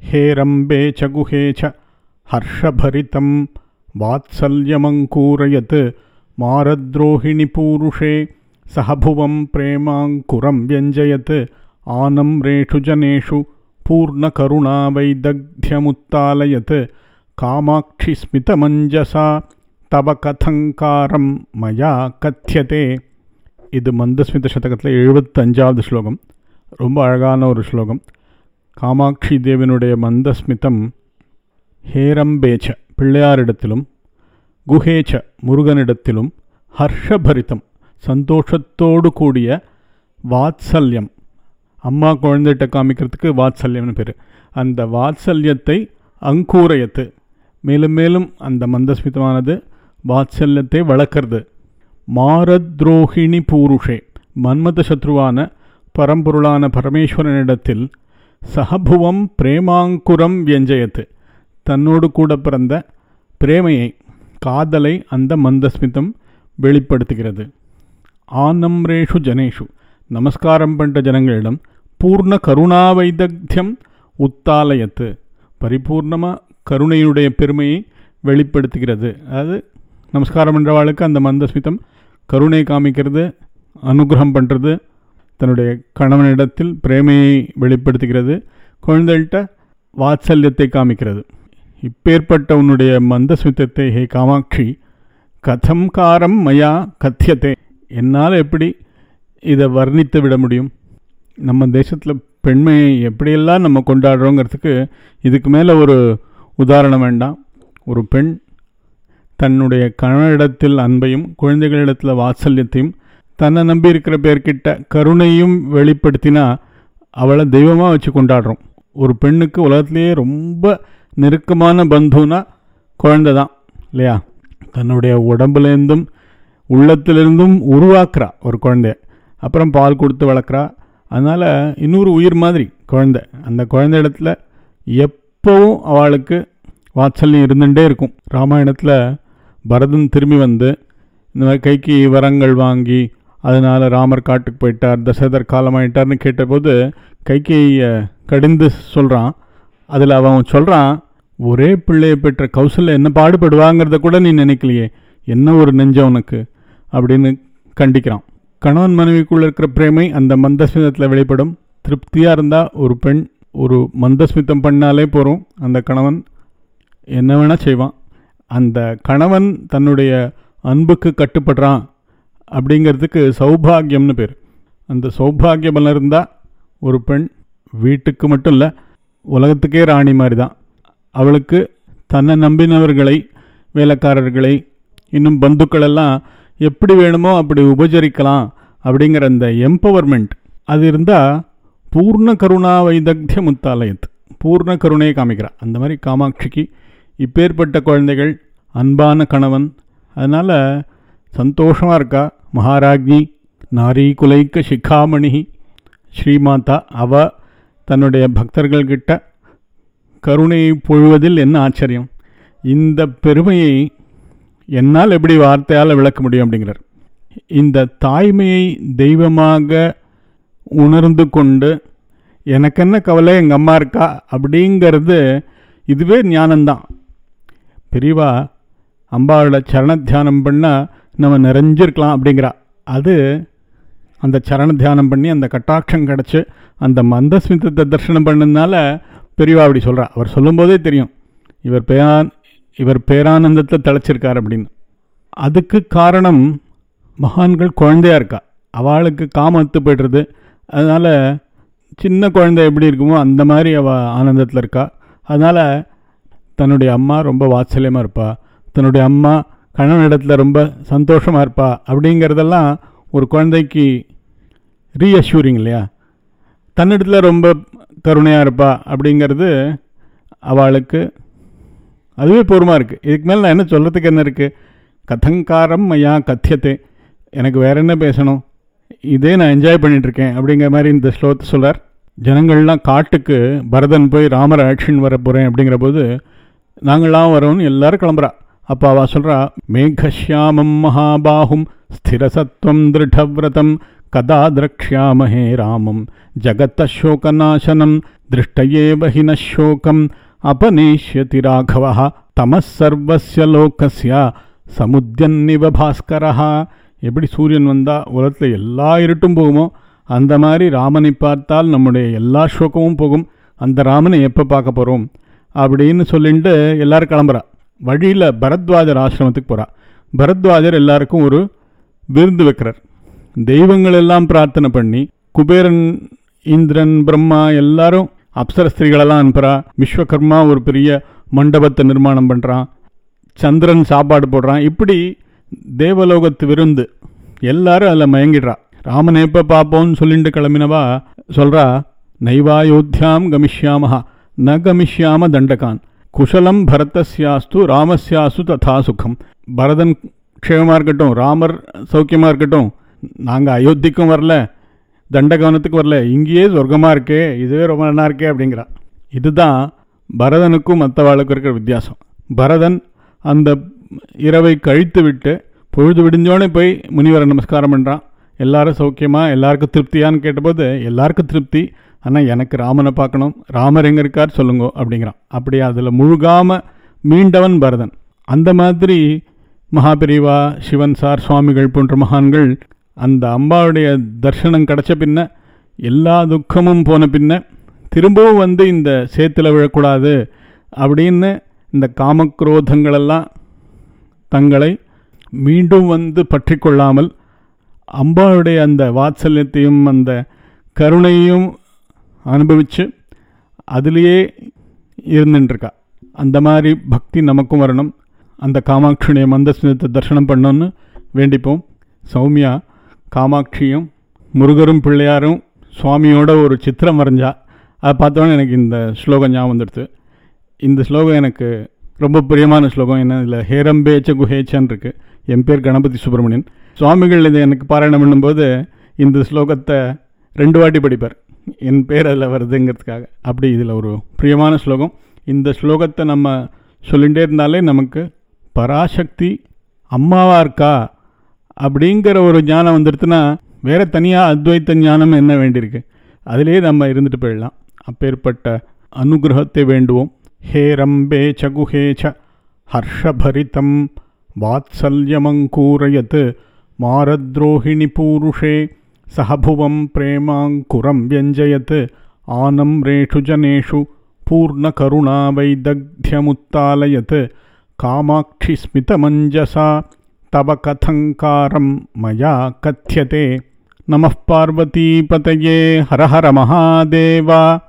हेरम्बे च गुहे च हर्षभरितं वात्सल्यमङ्कूरयत् मारद्रोहिणिपूरुषे सह भुवं प्रेमाङ्कुरं व्यञ्जयत् आनम्रेषु जनेषु पूर्णकरुणावैदग्ध्यमुत्तालयत् कामाक्षि स्मितमञ्जसा தவ கதங்காரம் மயா கத்தியதே இது மந்தஸ்மித சதகத்தில் எழுபத்தஞ்சாவது ஸ்லோகம் ரொம்ப அழகான ஒரு ஸ்லோகம் காமாட்சி தேவனுடைய மந்தஸ்மிதம் ஹேரம்பேச்ச பிள்ளையாரிடத்திலும் குஹேச்ச முருகனிடத்திலும் ஹர்ஷபரிதம் சந்தோஷத்தோடு கூடிய வாத்சல்யம் அம்மா குழந்தைகிட்ட காமிக்கிறதுக்கு வாத்சல்யம்னு பேர் அந்த வாத்சல்யத்தை அங்கூரயத்து மேலும் மேலும் அந்த மந்தஸ்மிதமானது வாத்சல்யத்தை வளர்க்கறது மாரத்ரோஹிணி பூருஷே மன்மத சத்ருவான பரம்பொருளான பரமேஸ்வரனிடத்தில் சகபுவம் பிரேமாங்குரம் வியஞ்சயத்து தன்னோடு கூட பிறந்த பிரேமையை காதலை அந்த மந்தஸ்மிதம் வெளிப்படுத்துகிறது ஆனம்ரேஷு ஜனேஷு நமஸ்காரம் பண்ணுற ஜனங்களிடம் பூர்ண கருணா வைதக்தியம் உத்தாலயத்து பரிபூர்ணமாக கருணையுடைய பெருமையை வெளிப்படுத்துகிறது அதாவது நமஸ்காரம் பண்ணுறவாளுக்கு அந்த மந்தஸ்மிதம் கருணை காமிக்கிறது அனுகிரகம் பண்ணுறது தன்னுடைய கணவனிடத்தில் பிரேமையை வெளிப்படுத்துகிறது குழந்தைகிட்ட வாத்சல்யத்தை காமிக்கிறது இப்பேற்பட்ட உன்னுடைய மந்தஸ்மிதத்தை ஹே காமாட்சி கதம் காரம் மயா கத்தியத்தை என்னால் எப்படி இதை வர்ணித்து விட முடியும் நம்ம தேசத்தில் பெண்மையை எப்படியெல்லாம் நம்ம கொண்டாடுறோங்கிறதுக்கு இதுக்கு மேலே ஒரு உதாரணம் வேண்டாம் ஒரு பெண் தன்னுடைய கணவனிடத்தில் அன்பையும் குழந்தைகளிடத்தில் வாத்சல்யத்தையும் தன்னை நம்பி இருக்கிற பேர்கிட்ட கருணையும் வெளிப்படுத்தினா அவளை தெய்வமாக வச்சு கொண்டாடுறோம் ஒரு பெண்ணுக்கு உலகத்திலேயே ரொம்ப நெருக்கமான பந்துனா குழந்தை தான் இல்லையா தன்னுடைய உடம்புலேருந்தும் உள்ளத்திலிருந்தும் உருவாக்குறா ஒரு குழந்தைய அப்புறம் பால் கொடுத்து வளர்க்குறா அதனால் இன்னொரு உயிர் மாதிரி குழந்தை அந்த குழந்தை இடத்துல எப்போவும் அவளுக்கு வாத்சல்யம் இருந்துகிட்டே இருக்கும் ராமாயணத்தில் பரதன் திரும்பி வந்து இந்த மாதிரி கைக்கு வரங்கள் வாங்கி அதனால் ராமர் காட்டுக்கு போயிட்டார் தசரதர் காலமாயிட்டார்னு கேட்டபோது கைகையை கடிந்து சொல்கிறான் அதில் அவன் சொல்கிறான் ஒரே பிள்ளையை பெற்ற கௌசல்யா என்ன பாடுபடுவாங்கிறத கூட நீ நினைக்கலையே என்ன ஒரு நெஞ்சம் உனக்கு அப்படின்னு கண்டிக்கிறான் கணவன் மனைவிக்குள்ளே இருக்கிற பிரேமை அந்த மந்தஸ்மிதத்தில் வெளிப்படும் திருப்தியாக இருந்தால் ஒரு பெண் ஒரு மந்தஸ்மிதம் பண்ணாலே போகிறோம் அந்த கணவன் என்ன வேணால் செய்வான் அந்த கணவன் தன்னுடைய அன்புக்கு கட்டுப்படுறான் அப்படிங்கிறதுக்கு சௌபாகியம்னு பேர் அந்த சௌபாகிய பலம் இருந்தால் ஒரு பெண் வீட்டுக்கு மட்டும் இல்லை உலகத்துக்கே ராணி மாதிரி தான் அவளுக்கு தன்னை நம்பினவர்களை வேலைக்காரர்களை இன்னும் பந்துக்களெல்லாம் எப்படி வேணுமோ அப்படி உபச்சரிக்கலாம் அப்படிங்கிற அந்த எம்பவர்மெண்ட் அது இருந்தால் பூர்ண கருணா வைதக்திய முத்தாலயத் பூர்ண கருணையை காமிக்கிறா அந்த மாதிரி காமாட்சிக்கு இப்பேற்பட்ட குழந்தைகள் அன்பான கணவன் அதனால் சந்தோஷமாக இருக்கா மகாராஜ்னி நாரி குலைக்க சிகாமணி ஸ்ரீமாதா அவ தன்னுடைய பக்தர்கள்கிட்ட கருணையை பொழுவதில் என்ன ஆச்சரியம் இந்த பெருமையை என்னால் எப்படி வார்த்தையால் விளக்க முடியும் அப்படிங்கிறார் இந்த தாய்மையை தெய்வமாக உணர்ந்து கொண்டு எனக்கு என்ன கவலை எங்கள் அம்மா இருக்கா அப்படிங்கிறது இதுவே ஞானம்தான் பெரியவா அம்பாவோட சரண தியானம் பண்ணால் நம்ம நிறைஞ்சிருக்கலாம் அப்படிங்கிறா அது அந்த சரண தியானம் பண்ணி அந்த கட்டாட்சம் கிடச்சி அந்த மந்தஸ்மிதத்தை தரிசனம் பண்ணதுனால பெரியவா அப்படி சொல்கிறா அவர் சொல்லும்போதே தெரியும் இவர் பேரான் இவர் பேரானந்தத்தில் தழைச்சிருக்கார் அப்படின்னு அதுக்கு காரணம் மகான்கள் குழந்தையாக இருக்கா அவளுக்கு காமத்து போய்டுறது அதனால் சின்ன குழந்தை எப்படி இருக்குமோ அந்த மாதிரி அவள் ஆனந்தத்தில் இருக்கா அதனால் தன்னுடைய அம்மா ரொம்ப வாத்சல்யமாக இருப்பா தன்னுடைய அம்மா கணவனிடத்தில் ரொம்ப சந்தோஷமாக இருப்பா அப்படிங்கிறதெல்லாம் ஒரு குழந்தைக்கு ரீஅஷ்யூரிங் இல்லையா தன்னிடத்தில் ரொம்ப கருணையாக இருப்பா அப்படிங்கிறது அவளுக்கு அதுவே பூர்வமாக இருக்குது இதுக்கு மேலே நான் என்ன சொல்கிறதுக்கு என்ன இருக்குது கதங்காரம் மையா கத்தியத்தை எனக்கு வேற என்ன பேசணும் இதே நான் என்ஜாய் பண்ணிகிட்ருக்கேன் அப்படிங்கிற மாதிரி இந்த ஸ்லோகத்தை சொல்லார் ஜனங்கள்லாம் காட்டுக்கு பரதன் போய் ராமர் ஆக்ஷன் வர போகிறேன் அப்படிங்கிற போது நாங்களாம் வரோன்னு எல்லாரும் கிளம்புறா அப்போ அவள் சொல்கிறா மேகஷ்யாமம் மகாபாகும் ஸ்திரசத்வம் திருடவிரதம் कदा द्रक्ष्यामहे रामं जगतः शोकनाशनं दृष्टयेव हि न शोकम् अपनेष्यति राघवः तमः सर्वस्य லோகஸ்ய சமுத்தியன்னிவ பாஸ்கரஹா எப்படி சூரியன் வந்தால் உலகத்தில் எல்லா இருட்டும் போகுமோ அந்த மாதிரி ராமனை பார்த்தால் நம்முடைய எல்லா சோகமும் போகும் அந்த ராமனை எப்போ பார்க்க போகிறோம் அப்படின்னு சொல்லிட்டு எல்லாரும் கிளம்புறா வழியில் பரத்வாஜர் ஆசிரமத்துக்கு போகிறா பரத்வாஜர் எல்லாருக்கும் ஒரு விருந்து வைக்கிறார் தெய்வங்கள் எல்லாம் பிரார்த்தனை பண்ணி குபேரன் இந்திரன் பிரம்மா எல்லாரும் அப்சர ஸ்திரீகளெல்லாம் அனுப்புகிறா விஸ்வகர்மா ஒரு பெரிய மண்டபத்தை நிர்மாணம் பண்ணுறான் சந்திரன் சாப்பாடு போடுறான் இப்படி தேவலோகத்து விருந்து எல்லாரும் அதில் மயங்கிடுறா ராமனை எப்போ பார்ப்போம்னு சொல்லிட்டு கிளம்பினவா சொல்கிறா நைவாயோத்தியாம் கமிஷ்யாமஹா ந கமிஷ்யாம தண்டகான் குஷலம் பரதஸ்யாஸ்து ராமஸ்யாஸ்து ததா சுகம் பரதன் க்ஷேமமாக இருக்கட்டும் ராமர் சௌக்கியமாக இருக்கட்டும் நாங்கள் அயோத்திக்கும் வரல தண்டகவனத்துக்கு வரல இங்கேயே சொர்க்கமாக இருக்கே இதுவே ரொம்ப நல்லா இருக்கே அப்படிங்கிறா இதுதான் பரதனுக்கும் மற்றவாளுக்கும் இருக்கிற வித்தியாசம் பரதன் அந்த இரவை கழித்து விட்டு பொழுது விடிஞ்சோடனே போய் முனிவரை நமஸ்காரம் பண்ணுறான் எல்லாரும் சௌக்கியமா எல்லாருக்கும் திருப்தியான்னு கேட்டபோது எல்லாருக்கும் திருப்தி ஆனால் எனக்கு ராமனை பார்க்கணும் ராமர் எங்கே இருக்கார் சொல்லுங்க அப்படிங்கிறான் அப்படி அதில் முழுகாமல் மீண்டவன் பரதன் அந்த மாதிரி மகாபிரிவா சிவன் சார் சுவாமிகள் போன்ற மகான்கள் அந்த அம்பாவுடைய தர்சனம் கிடச்ச பின்ன எல்லா துக்கமும் போன பின்ன திரும்பவும் வந்து இந்த சேத்துல விழக்கூடாது அப்படின்னு இந்த காமக்ரோதங்களெல்லாம் தங்களை மீண்டும் வந்து பற்றி கொள்ளாமல் அம்பாவுடைய அந்த வாத்சல்யத்தையும் அந்த கருணையும் அனுபவித்து அதிலேயே இருந்துட்டுருக்கா அந்த மாதிரி பக்தி நமக்கும் வரணும் அந்த காமாட்சியுடைய மந்தஸ்மிதத்தை தரிசனம் பண்ணோன்னு வேண்டிப்போம் சௌமியா காமாட்சியும் முருகரும் பிள்ளையாரும் சுவாமியோட ஒரு சித்திரம் வரைஞ்சா அதை பார்த்தோன்னே எனக்கு இந்த ஸ்லோகம் ஞாபகம் வந்துடுது இந்த ஸ்லோகம் எனக்கு ரொம்ப பிரியமான ஸ்லோகம் என்ன இதில் ஹேரம்பேச்ச குஹேச்சன் இருக்கு என் பேர் கணபதி சுப்பிரமணியன் சுவாமிகள் இதை எனக்கு பாராயணம் பண்ணும்போது இந்த ஸ்லோகத்தை ரெண்டு வாட்டி படிப்பார் என் பேர் அதில் வருதுங்கிறதுக்காக அப்படி இதில் ஒரு பிரியமான ஸ்லோகம் இந்த ஸ்லோகத்தை நம்ம சொல்லிகிட்டே இருந்தாலே நமக்கு பராசக்தி அம்மாவாக இருக்கா அப்படிங்கிற ஒரு ஞானம் வந்துடுத்துன்னா வேறு தனியாக அத்வைத்த ஞானம் என்ன வேண்டியிருக்கு அதிலே நம்ம இருந்துட்டு போயிடலாம் அப்பேற்பட்ட அனுகிரகத்தை வேண்டுவோம் ஹே ரம்பே சகுஹே ச ஹர்ஷபரிதம் வாத்சல்யமங்கூரயத் மாரத்ரோஹிணி பூருஷே சஹபுவம் பிரேமாங்குரம் व्यञ्जयत् आनम्रेषु जनेषु पूर्णकरुणावैदग्ध्यमुत्तालयत् कामाक्षि स्मितमञ्जसा तव कथङ्कारं मया कथ्यते नमः पार्वतीपतये हर हर महादेवा